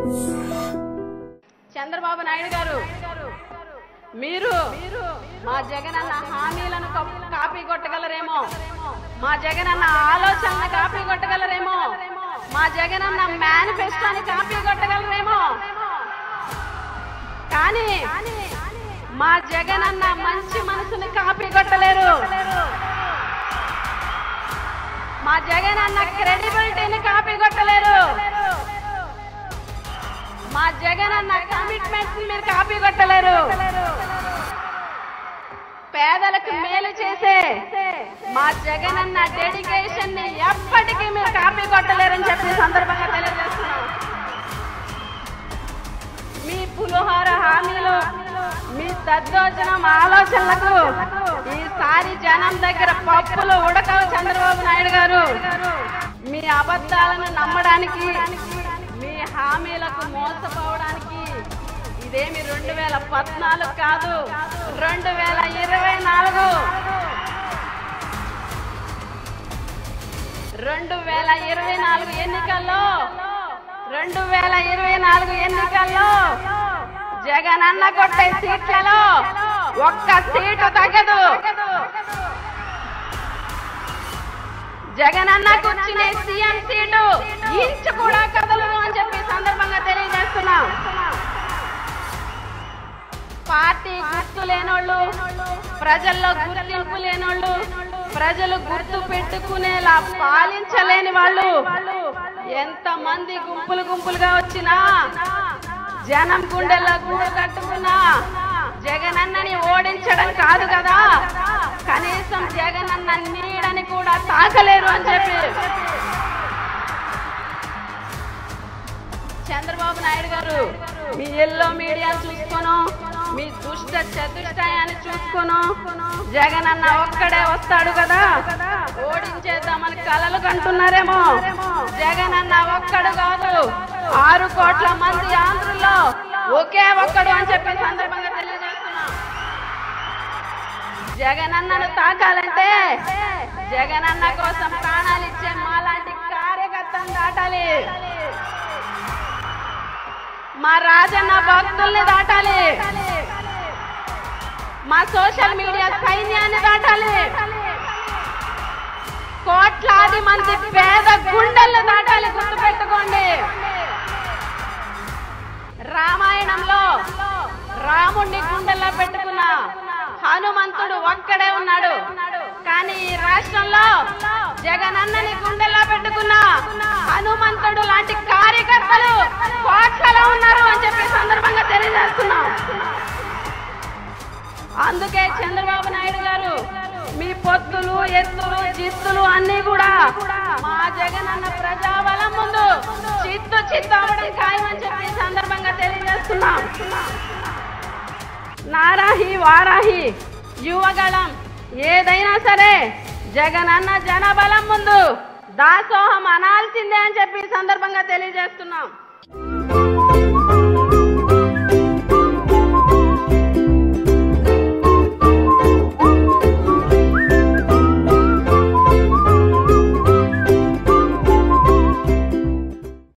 చంద్రబాబు నాయుడు గారు మీరు మా జగనన్న హామీలను కప్- కాపీ కొట్టగలరేమో మా జగనన్న ఆలోచనలు కాపీ కొట్టగలరేమో మా జగనన్న మేనిఫెస్టోని కాపీ కొట్టగలరేమో కానీ మా జగనన్న మంచి మనసుని కాపీ కొట్టలేరు మా జగనన్న క్రెడిబిలిటీని కాపీ కొట్టలేరు మా జగన్ అన్న కమిట్మెంట్స్ మీరు కాపీ కొట్టలేరు పేదలకు మేలు చేసే మా జగన్ అన్న డెడికేషన్ ని ఎప్పటికీ మీరు కాపీ కొట్టలేరని చెప్పి ఈ సందర్భంగా తెలియజేస్తున్నాం మీ పులిహోర హామీలు మీ దద్దోజనం ఆలోచనలకు ఈసారి జనం దగ్గర పప్పులు ఉడకవు చంద్రబాబు నాయుడు గారు మీ అబద్ధాలను నమ్మడానికి మీ హామీలకు మోసపోవడానికి ఇదేమి రెండు వేల పద్నాలుగు కాదు రెండు వేల ఇరవై నాలుగు రెండు వేల ఇరవై నాలుగు ఎన్నికల్లో రెండు వేల ఇరవై నాలుగు ఎన్నికల్లో జగన్ అన్న కొట్టే సీట్లలో ఒక్క సీటు తగ్గదు జగన్ అన్న కూర్చునే సీఎం సీటు ఇంచు కూడా కదలదు అని చెప్పి ఈ సందర్భంగా తెలియజేస్తున్నాం పార్టీ గుర్తు లేనోళ్ళు ప్రజల్లో గుర్తింపు లేనోళ్ళు ప్రజలు గుర్తు పెట్టుకునేలా పాలించలేని వాళ్ళు ఎంత మంది గుంపులు గుంపులుగా వచ్చినా జనం గుండెల్లో గూడు కట్టుకున్నా జగనన్నని ఓడించడం కాదు కదా కనీసం జగనన్న నీడని కూడా తాకలేరు అని చెప్పి చంద్రబాబు నాయుడు గారు మీ ఎల్లో మీడియా చూసుకోను మీ దుష్ట చతుష్టయాన్ని చూసుకోను జగన్ అన్న ఒక్కడే వస్తాడు కదా ఓడించేద్దామని కలలు కంటున్నారేమో జగన్ అన్న ఒక్కడు కాదు ఆరు కోట్ల మంది ఆంధ్రుల్లో ఒకే ఒక్కడు అని చెప్పి సందర్భంగా తెలియజేస్తున్నా జగనన్నను తాకాలంటే జగనన్న కోసం ప్రాణాలు ఇచ్చే మాలాంటి కార్యకర్తను దాటాలి మా రాజన్న భక్తుల్ని దాటాలి మా సోషల్ మీడియా సైన్యాన్ని దాటాలి కోట్లాది మంది పేద గుండెల్ని దాటాలి గుర్తుపెట్టుకోండి రామాయణంలో రాముణ్ణి గుండెల్లో పెట్టుకున్న హనుమంతుడు ఒక్కడే ఉన్నాడు కానీ ఈ రాష్ట్రంలో జగనన్నని గుండెల్లో పెట్టుకున్న హనుమంతుడు లాంటి కార్యకర్తలు కోట్లలో ఉన్నారు అని చెప్పి ఈ సందర్భంగా తెలియజేస్తున్నాం అందుకే చంద్రబాబు నాయుడు గారు మీ పొత్తులు ఎత్తులు జిత్తులు అన్ని కూడా మా జగనన్న ప్రజాబలం ముందు చిత్తు చిత్తు అవడం ఖాయమని చెప్పి ఈ సందర్భంగా తెలియజేస్తున్నాం నారాహి వారాహి యువగళం ఏదైనా సరే జగనన్న జనబలం ముందు దాసోహం అనాల్సిందే అని చెప్పి ఈ సందర్భంగా తెలియజేస్తున్నాం